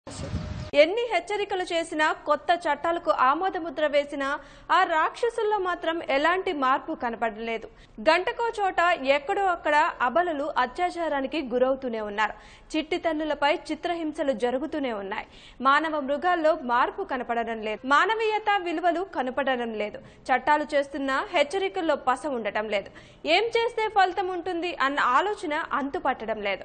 ఎన్ని హెచ్చరికలు చేసినా కొత్త చట్టాలకు ఆమోదముద్ర వేసినా ఆ రాక్షసుల్లో మాత్రం ఎలాంటి మార్పు కనపడలేదు గంటకో చోట ఎక్కడో అక్కడ అబలలు అత్యాచారానికి గురవుతూనే ఉన్నారు చిట్టి తల్లులపై చిత్రహింసలు జరుగుతూనే ఉన్నాయి మానవ మృగాల్లో మార్పు కనపడడం లేదు మానవీయత విలువలు కనపడడం లేదు చట్టాలు చేస్తున్న హెచ్చరికల్లో పస ఉండటం లేదు ఏం చేస్తే ఫలితం ఉంటుంది అన్న ఆలోచన అంతుపట్టడం లేదు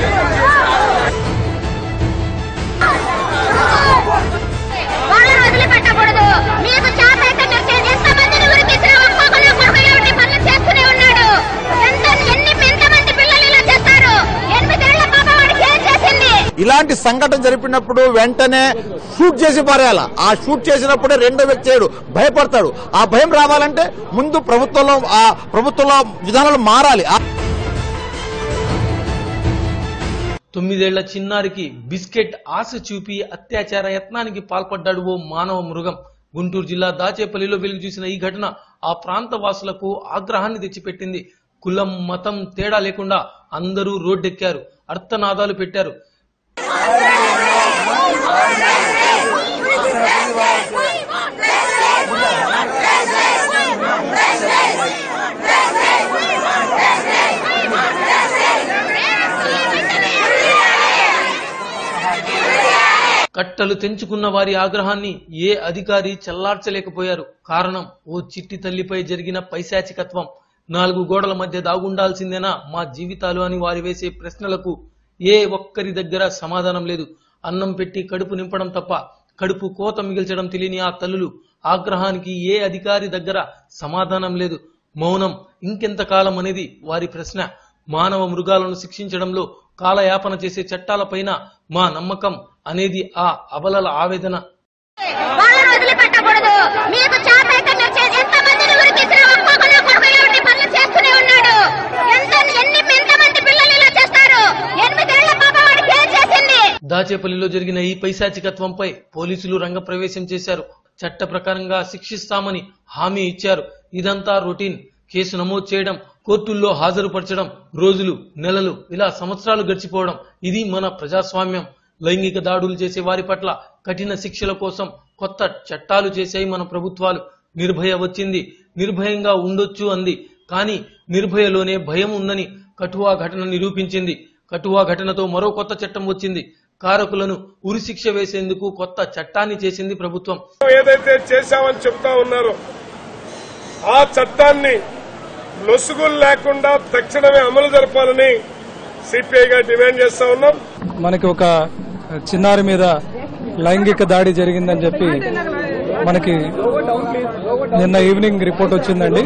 వాళ్ళని వదిలిపెట్టకూడదు మీకు చేతైతే మీరు చే- ఎంతమందిని ఉరికిసినా ఒక్కొక్కరు ఒక్కొక్కరు ఉండి పనులు చేస్తూనే ఉన్నాడు ఎంత ఎన్ని ఎంతమంది పిల్లలు ఇలా చేస్తారు ఎనిమిదేళ్ల పాప వాడికి ఏం చేసింది ఇలాంటి సంఘటన జరిపినప్పుడు వెంటనే షూట్ చేసి పారేయాల ఆ షూట్ చేసినప్పుడే రెండో వ్యక్తి చేయడు భయపడతాడు ఆ భయం రావాలంటే ముందు ప్రభుత్వంలో ఆ ప్రభుత్వంలో విధానాలు మారాలి ఆ తొమ్మిదేళ్ల చిన్నారికి బిస్కెట్ ఆశ చూపి అత్యాచార యత్నానికి పాల్పడ్డాడు ఓ మానవ మృగం గుంటూరు జిల్లా దాచేపల్లిలో వెలుగు చూసిన ఈ ఘటన ఆ ప్రాంత వాసులకు ఆగ్రహాన్ని తెచ్చిపెట్టింది కులం మతం తేడా లేకుండా అందరూ రోడ్డెక్కారు అర్థనాదాలు పెట్టారు కట్టలు తెంచుకున్న వారి ఆగ్రహాన్ని ఏ అధికారి చల్లార్చలేకపోయారు కారణం ఓ చిట్టి తల్లిపై జరిగిన పైశాచికత్వం నాలుగు గోడల మధ్య దాగుండాల్సిందేనా మా జీవితాలు అని వారి వేసే ప్రశ్నలకు ఏ ఒక్కరి దగ్గర సమాధానం లేదు అన్నం పెట్టి కడుపు నింపడం తప్ప కడుపు కోత మిగిల్చడం తెలియని ఆ తల్లులు ఆగ్రహానికి ఏ అధికారి దగ్గర సమాధానం లేదు మౌనం ఇంకెంతకాలం అనేది వారి ప్రశ్న మానవ మృగాలను శిక్షించడంలో కాలయాపన చేసే చట్టాలపైన మా నమ్మకం అనేది ఆ అబలల ఆవేదన వాళ్ళని వదిలిపెట్టకూడదు మీకు చేతైతే మీరు చే- ఎంతమందిని ఉరికిసినా ఒక్కొక్కరు ఒక్కొక్కరు ఉండి పనులు చేస్తూనే ఉన్నాడు ఎంత ఎన్ని ఎంతమంది పిల్లలు ఇలా చేస్తారు ఎనిమిదేళ్ల పాప వాడికి ఏం చేసింది దాచేపల్లిలో జరిగిన ఈ పైశాచికత్వంపై పోలీసులు రంగప్రవేశం చేశారు చట్ట ప్రకారంగా శిక్షిస్తామని హామీ ఇచ్చారు ఇదంతా రొటీన్ కేసు నమోదు చేయడం కోర్టుల్లో హాజరుపరచడం రోజులు నెలలు ఇలా సంవత్సరాలు గడిచిపోవడం ఇది మన ప్రజాస్వామ్యం లైంగిక దాడులు చేసే వారి పట్ల కఠిన శిక్షల కోసం కొత్త చట్టాలు చేశాయి మన ప్రభుత్వాలు నిర్భయ వచ్చింది నిర్భయంగా ఉండొచ్చు అంది కానీ నిర్భయలోనే భయం ఉందని కఠువా ఘటన నిరూపించింది కఠువా ఘటనతో మరో కొత్త చట్టం వచ్చింది కారకులను ఉరిశిక్ష వేసేందుకు కొత్త చట్టాన్ని చేసింది ప్రభుత్వం ఏదైతే చేశామని చెప్తా ఉన్నారో ఆ చట్టాన్ని లొసుగులు లేకుండా తక్షణమే అమలు జరపాలని సిపిఐగా డిమాండ్ చేస్తా ఉన్నాం మనకి ఒక చిన్నారి మీద లైంగిక దాడి జరిగిందని చెప్పి మనకి నిన్న ఈవినింగ్ రిపోర్ట్ వచ్చిందండి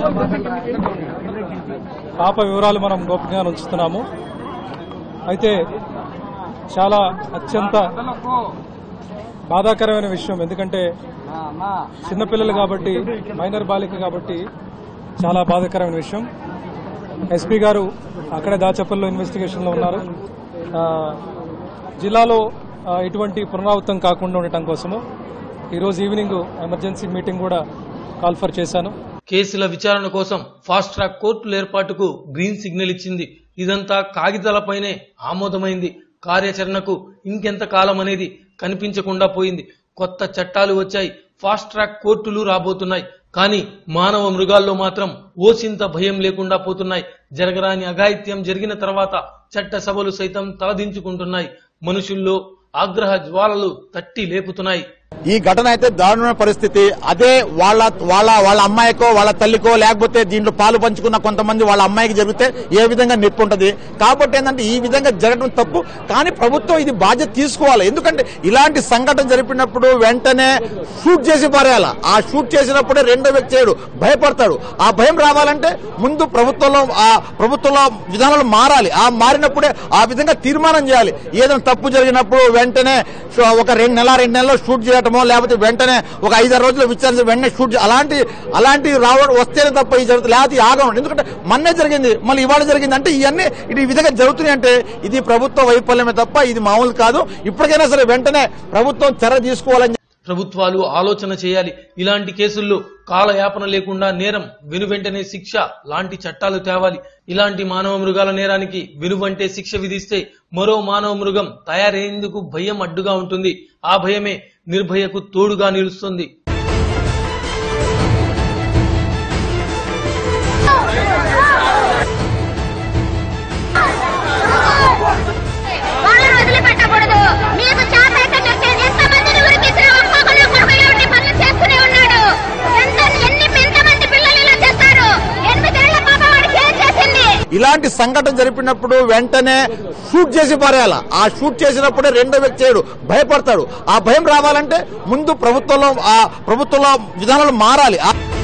పాప వివరాలు మనం గోప్యంగా ఉంచుతున్నాము అయితే చాలా అత్యంత బాధాకరమైన విషయం ఎందుకంటే చిన్నపిల్లలు కాబట్టి మైనర్ బాలిక కాబట్టి చాలా బాధాకరమైన విషయం ఎస్పీ గారు అక్కడే దాచపల్లిలో ఇన్వెస్టిగేషన్ లో ఉన్నారు ఆ, జిల్లాలో ఆ, ఇటువంటి పునరావృతం కాకుండా ఉండటం కోసము ఈరోజు ఈవినింగ్ ఎమర్జెన్సీ మీటింగ్ కూడా కాల్ఫర్ చేశాను కేసుల విచారణ కోసం ఫాస్ట్ ట్రాక్ కోర్టుల ఏర్పాటుకు గ్రీన్ సిగ్నల్ ఇచ్చింది ఇదంతా కాగితాలపైనే ఆమోదమైంది కార్యాచరణకు ఇంకెంత కాలం అనేది కనిపించకుండా పోయింది కొత్త చట్టాలు వచ్చాయి ఫాస్ట్ ట్రాక్ కోర్టులు రాబోతున్నాయి కానీ మానవ మృగాల్లో మాత్రం ఓసింత భయం లేకుండా పోతున్నాయి జరగరాని అఘాయిత్యం జరిగిన తర్వాత చట్ట సభలు సైతం తలదించుకుంటున్నాయి మనుషుల్లో ఆగ్రహ జ్వాలలు తట్టి లేపుతున్నాయి ఈ ఘటన అయితే దారుణమైన పరిస్థితి అదే వాళ్ళ వాళ్ళ వాళ్ళ అమ్మాయికో వాళ్ళ తల్లికో లేకపోతే దీంట్లో పాలు పంచుకున్న కొంతమంది వాళ్ళ అమ్మాయికి జరిగితే ఏ విధంగా నొప్పి ఉంటుంది కాబట్టి ఏంటంటే ఈ విధంగా జరగడం తప్పు కానీ ప్రభుత్వం ఇది బాధ్యత తీసుకోవాలి ఎందుకంటే ఇలాంటి సంఘటన జరిపినప్పుడు వెంటనే షూట్ చేసి పారేయాల ఆ షూట్ చేసినప్పుడే రెండో వ్యక్తి చేయడు భయపడతాడు ఆ భయం రావాలంటే ముందు ప్రభుత్వంలో ఆ ప్రభుత్వంలో విధానాలు మారాలి ఆ మారినప్పుడే ఆ విధంగా తీర్మానం చేయాలి ఏదైనా తప్పు జరిగినప్పుడు వెంటనే షో- ఒక రెండు నెల రెండు నెలల్లో షూట్ చేయటమో లేకపోతే వెంటనే ఒక ఐదారు రోజులు విచారించి వెంటనే షూట్ చే- అలాంటి అలాంటి రావడం వస్తేనే తప్ప ఈ జరుగుతుంది లేకపోతే ఈ ఆగం ఎందుకంటే మొన్నే జరిగింది మళ్ళీ ఇవాళ జరిగింది అంటే ఇవన్నీ ఇది ఈ విధంగా జరుగుతున్నాయి అంటే ఇది ప్రభుత్వ వైఫల్యమే తప్ప ఇది మామూలు కాదు ఇప్పటికైనా సరే వెంటనే ప్రభుత్వం చర్య తీసుకోవాలని ప్రభుత్వాలు ఆలోచన చేయాలి ఇలాంటి కేసుల్లో కాలయాపన లేకుండా నేరం వెనువెంటనే శిక్ష లాంటి చట్టాలు తేవాలి ఇలాంటి మానవ మృగాల నేరానికి విలువంటే శిక్ష విధిస్తే మరో మానవ మృగం తయారయ్యేందుకు భయం అడ్డుగా ఉంటుంది ఆ భయమే నిర్భయకు తోడుగా నిలుస్తుంది వాళ్ళని వదిలిపెట్టకూడదు మీకు చేతైతే మీరు ఎంతమందిని ఉరికించిన ఒక్కొక్కరు కొడుకులు ఉండి పనులు చేస్తూనే ఉన్నాడు ఎంత ఎన్ని ఎంతమంది పిల్లలు ఇలా చేస్తారు ఎనిమిదేళ్ల పాప వాడికి ఏం చేసింది ఇలాంటి సంఘటన జరిపినప్పుడు వెంటనే షూట్ చేసి పారేయాల ఆ షూట్ చేసినప్పుడే రెండో వ్యక్తి చేయడు భయపడతాడు ఆ భయం రావాలంటే ముందు ప్రభుత్వంలో ఆ ప్రభుత్వంలో విధానాలు మారాలి ఆ